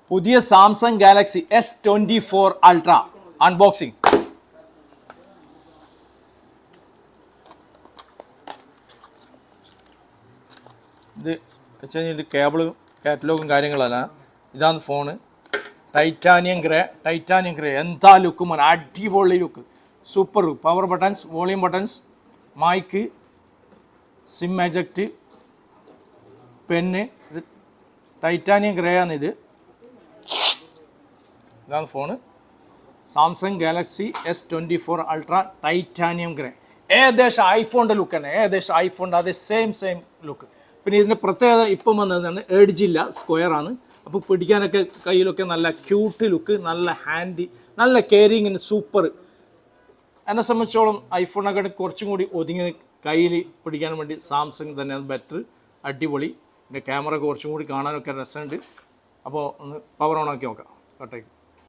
പുതിയ Samsung Galaxy S twenty four ultra unboxing ഇത് വെച്ച് കഴിഞ്ഞാൽ ഇത് കേബിളും കാറ്റലോഗും കാര്യങ്ങളല്ല ഇതാണ് phone titanium grey titanium grey എന്താ ലുക്ക് മോനെ അടിപൊളി look super power buttons volume buttons mic SIM eject pen ഇത് ടൈറ്റാനിയം ഗ്രേ ആണ് ഇത് ഇതാണ് phone Samsung Galaxy S twenty four ultra titanium grey ഏകദേശം ഐഫോണിൻ്റെ ലുക്ക് തന്നെ ഏകദേശം ഐഫോണിൻ്റെ അതേ സെയിം സെയിം ലുക്ക് പിന്നെ ഇതിൻ്റെ പ്രത്യേകത ഇപ്പം വന്നതാണ് എഡ്ജില്ല സ്ക്വയർ ആണ് അപ്പോൾ പിടിക്കാനൊക്കെ കയ്യിലൊക്കെ നല്ല ക്യൂട്ട് ലുക്ക് നല്ല ഹാൻഡി നല്ല കെയറിങ്ങിന് സൂപ്പർ എന്നെ സംബന്ധിച്ചോളം ഐഫോണൊക്കെ കുറച്ചും കൂടി ഒതുങ്ങി കയ്യിൽ പിടിക്കാൻ വേണ്ടി സാംസങ് തന്നെയാണ് ബെറ്റർ അടിപൊളി പിന്നെ ക്യാമറ കുറച്ചും കൂടി കാണാനൊക്കെ രസമുണ്ട് അപ്പോൾ ഒന്ന് പവർ ഓൺ ആക്കി നോക്കാം കട്ടേക്ക്